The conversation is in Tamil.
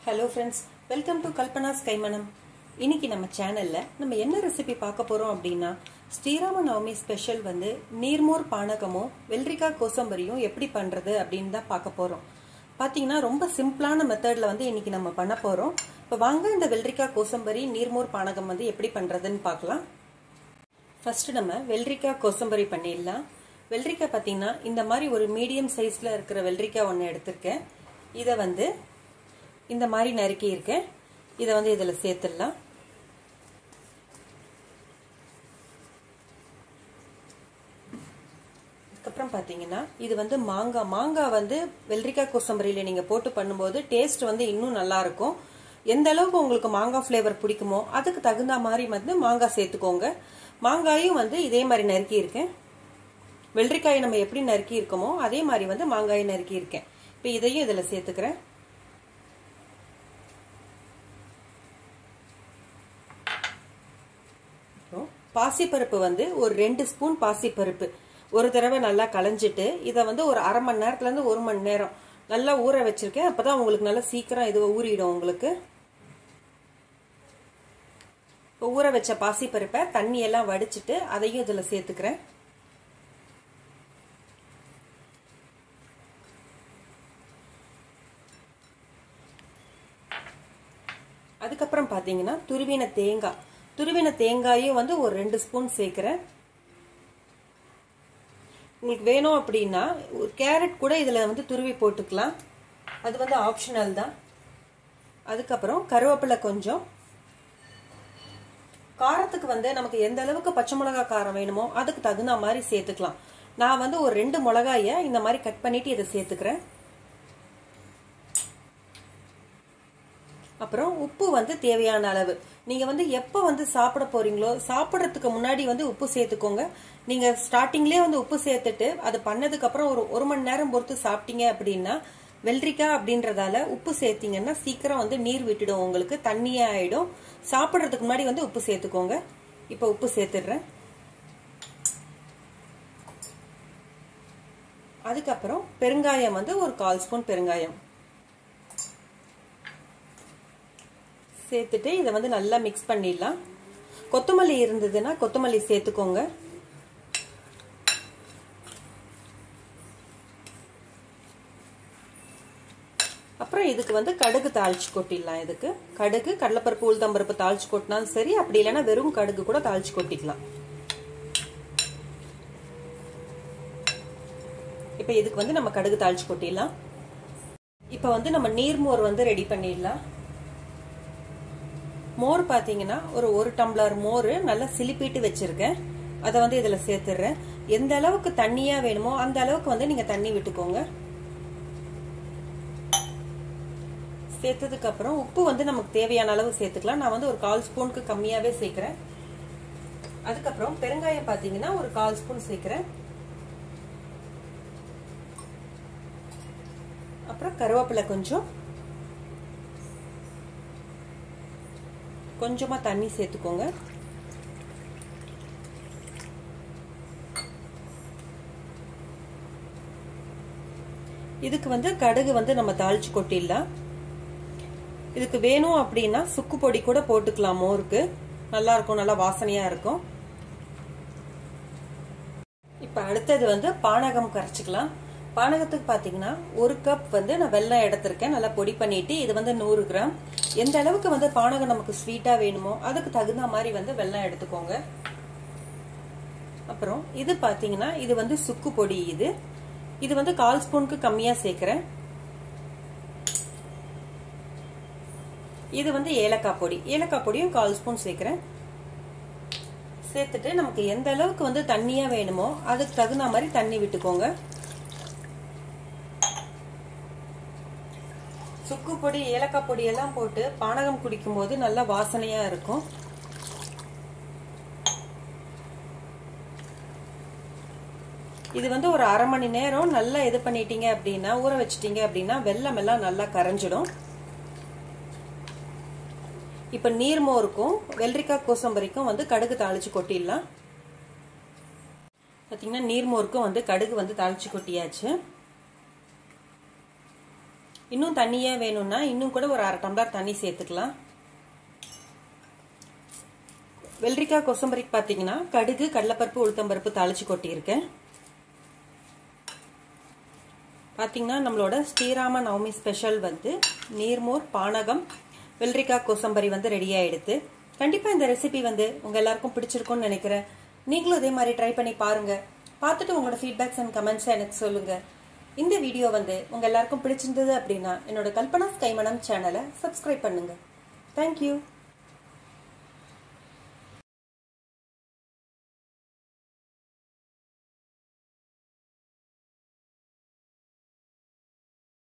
hello friends welcome to Kalpana's கைமணம் இன்னைக்கு நம்ம சேனல்ல நம்ம என்ன ரெசிபி பார்க்க போறோம் அப்படின்னா ஸ்ரீராம நவமி ஸ்பெஷல் வந்து நீர்மோர் பானகமும் வெள்ளரிக்காய் கோசம்பரியும் எப்படி பண்றது அப்படின்னு தான் பார்க்க போறோம் பாத்தீங்கன்னா ரொம்ப சிம்பிளான மெத்தட்ல வந்து இன்னைக்கு நம்ம பண்ண போறோம் இப்போ வாங்க இந்த வெள்ளரிக்காய் கோசம்பரி நீர்மோர் பானகம் வந்து எப்படி பண்றதுன்னு பார்க்கலாம் ஃபர்ஸ்ட் நம்ம வெள்ளரிக்காய் கோசம்பரி பண்ணிடலாம் வெள்ளரிக்காய் பார்த்தீங்கன்னா இந்த மாதிரி ஒரு மீடியம் சைஸில் இருக்கிற வெள்ளரிக்காய் ஒன்று எடுத்திருக்கேன் இதை வந்து இந்த மாதிரி நறுக்கி இருக்கேன் இதை வந்து இதில் சேர்த்துடலாம் அதுக்கப்புறம் பார்த்தீங்கன்னா இது வந்து மாங்காய் மாங்காய் வந்து வெள்ளரிக்காய் கோசம்பரியில் நீங்கள் போட்டு பண்ணும்போது டேஸ்ட் வந்து இன்னும் நல்லா இருக்கும் எந்த அளவுக்கு உங்களுக்கு மாங்காய் ஃப்ளேவர் பிடிக்குமோ அதுக்கு தகுந்த மாதிரி வந்து மாங்காய் சேர்த்துக்கோங்க மாங்காயும் வந்து இதே மாதிரி நறுக்கி இருக்கேன் வெள்ளரிக்காயை நம்ம எப்படி நறுக்கி இருக்கோமோ அதே மாதிரி வந்து மாங்காயை நறுக்கி இருக்கேன் இப்போ இதையும் இதில் சேர்த்துக்கிறேன் பாசிப்பருப்பு வந்து ஒரு ரெண்டு ஸ்பூன் பாசிப்பருப்பு ஒரு தடவை நல்லா களைஞ்சிட்டு இதை வந்து ஒரு அரை மணி நேரத்துலேருந்து ஒரு மணி நேரம் நல்லா ஊற வச்சிருக்கேன் அப்பதான் உங்களுக்கு நல்லா சீக்கிரம் இது ஊறிடும் உங்களுக்கு இப்போ ஊற வச்ச பாசிப்பருப்பை தண்ணியெல்லாம் வடிச்சிட்டு அதையும் இதில் சேர்த்துக்கிறேன் அதுக்கப்புறம் பார்த்தீங்கன்னா துருவின தேங்காய் துருவின தேங்காயும் வந்து ஒரு ரெண்டு ஸ்பூன் சேர்க்குறேன் உங்களுக்கு வேணும் அப்படின்னா ஒரு கேரட் கூட இதில் வந்து துருவி போட்டுக்கலாம் அது வந்து ஆப்ஷனல் தான் அதுக்கப்புறம் கருவேப்பிலை கொஞ்சம் காரத்துக்கு வந்து நமக்கு எந்த அளவுக்கு பச்சை மிளகா காரம் வேணுமோ அதுக்கு தகுந்த மாதிரி சேர்த்துக்கலாம் நான் வந்து ஒரு ரெண்டு மிளகாய இந்த மாதிரி கட் பண்ணிட்டு இதை சேர்த்துக்கிறேன் அப்புறம் உப்பு வந்து தேவையான அளவு நீங்க வந்து எப்போ வந்து சாப்பிட போறீங்களோ சாப்பிட்றதுக்கு முன்னாடி வந்து உப்பு சேர்த்துக்கோங்க நீங்க ஸ்டார்டிங்லேயே வந்து உப்பு சேர்த்துட்டு அது பண்ணதுக்கு அப்புறம் ஒரு ஒரு மணி நேரம் பொறுத்து சாப்பிட்டீங்க அப்படின்னா வெள்ளரிக்காய் அப்படின்றதால உப்பு சேர்த்தீங்கன்னா சீக்கிரம் வந்து நீர் விட்டுடும் உங்களுக்கு தண்ணியே ஆயிடும் சாப்பிட்றதுக்கு முன்னாடி வந்து உப்பு சேர்த்துக்கோங்க இப்போ உப்பு சேர்த்துடுறேன் அதுக்கப்புறம் பெருங்காயம் வந்து ஒரு கால் ஸ்பூன் பெருங்காயம் சேர்த்துட்டு இதை வந்து நல்லா மிக்ஸ் பண்ணிடலாம் கொத்தமல்லி இருந்ததுன்னா கொத்தமல்லி சேர்த்துக்கோங்க அப்புறம் இதுக்கு வந்து கடுகு தாளிச்சு கொட்டிடலாம் இதுக்கு கடுகு கடலைப்பருப்பு உளுத்தம்பருப்பு தாளிச்சு கொட்டினாலும் சரி அப்படி இல்லைன்னா வெறும் கடுகு கூட தாளிச்சு கொட்டிக்கலாம் இப்போ இதுக்கு வந்து நம்ம கடுகு தாளிச்சு கொட்டிடலாம் இப்போ வந்து நம்ம நீர்மோர் வந்து ரெடி பண்ணிடலாம் மோர் பார்த்தீங்கன்னா ஒரு ஒரு டம்ளர் மோர் நல்லா சிலிப்பிட்டு வச்சிருக்கேன் அதை வந்து இதில் சேர்த்துடுறேன் எந்த அளவுக்கு தண்ணியா வேணுமோ அந்த அளவுக்கு வந்து நீங்க தண்ணி விட்டுக்கோங்க சேர்த்ததுக்கு அப்புறம் உப்பு வந்து நமக்கு தேவையான அளவு சேர்த்துக்கலாம் நான் வந்து ஒரு கால் ஸ்பூனுக்கு கம்மியாவே சேர்க்கிறேன் அதுக்கப்புறம் பெருங்காயம் பார்த்தீங்கன்னா ஒரு கால் ஸ்பூன் சேர்க்கிறேன் அப்புறம் கருவேப்பிலை கொஞ்சம் கொஞ்சமா தண்ணி சேர்த்துக்கோங்க இதுக்கு வந்து கடுகு வந்து நம்ம தாளிச்சு கொட்டிடலாம் இதுக்கு வேணும் அப்படின்னா சுக்கு பொடி கூட போட்டுக்கலாம் மோருக்கு நல்லா இருக்கும் நல்லா வாசனையா இருக்கும் இப்ப அடுத்தது வந்து பானகம் கரைச்சிக்கலாம் பானகத்துக்கு பாத்தீங்கன்னா ஒரு கப் வந்து நான் வெள்ளம் எடுத்திருக்கேன் நல்லா பொடி பண்ணிட்டு இது வந்து நூறு கிராம் எந்த அளவுக்கு வந்து பானகம் நமக்கு ஸ்வீட்டா வேணுமோ அதுக்கு தகுந்த மாதிரி வந்து வெள்ளம் எடுத்துக்கோங்க அப்புறம் இது பாத்தீங்கன்னா இது வந்து சுக்கு பொடி இது இது வந்து கால் ஸ்பூனுக்கு கம்மியா சேர்க்கிறேன் இது வந்து ஏலக்காய் பொடி ஏலக்காய் பொடியும் கால் ஸ்பூன் சேர்க்கிறேன் சேர்த்துட்டு நமக்கு எந்த அளவுக்கு வந்து தண்ணியா வேணுமோ அதுக்கு தகுந்த மாதிரி தண்ணி விட்டுக்கோங்க சுக்கு பொடி ஏலக்காய் பொடி எல்லாம் போட்டு பானகம் குடிக்கும் போது நல்லா வாசனையா இருக்கும் இது வந்து ஒரு அரை மணி நேரம் நல்லா இது பண்ணிட்டீங்க அப்படின்னா ஊற வச்சிட்டீங்க அப்படின்னா வெள்ளம் எல்லாம் நல்லா கரைஞ்சிடும் இப்ப நீர்மோருக்கும் வெள்ளரிக்காய் கோசம்பரிக்கும் வந்து கடுகு தாளிச்சு கொட்டிடலாம் பாத்தீங்கன்னா நீர்மோருக்கும் வந்து கடுகு வந்து தாளிச்சு கொட்டியாச்சு இன்னும் தண்ணியாக வேணும்னா இன்னும் கூட ஒரு அரை டம்ளர் தண்ணி சேர்த்துக்கலாம் வெள்ளரிக்காய் கொசம்பரிக்கு பார்த்தீங்கன்னா கடுகு கடலைப்பருப்பு உளுத்தம்பருப்பு தாளிச்சு கொட்டியிருக்கேன் பார்த்தீங்கன்னா நம்மளோட ஸ்ரீராம நவமி ஸ்பெஷல் வந்து நீர்மோர் பானகம் வெள்ளரிக்காய் கோசம்பரி வந்து ரெடி ஆயிடுது கண்டிப்பாக இந்த ரெசிபி வந்து உங்கள் எல்லாருக்கும் பிடிச்சிருக்கும்னு நினைக்கிறேன் நீங்களும் இதே மாதிரி ட்ரை பண்ணி பாருங்க பார்த்துட்டு உங்களோட ஃபீட்பேக்ஸ் அண்ட் கமெண்ட்ஸை எனக்கு சொல்லுங்க இந்த வீடியோ வந்து உங்கள் எல்லாருக்கும் பிடிச்சிருந்தது அப்படின்னா என்னோட கல்பனா கைமணம் சேனலை சப்ஸ்கிரைப் பண்ணுங்க தேங்க்யூ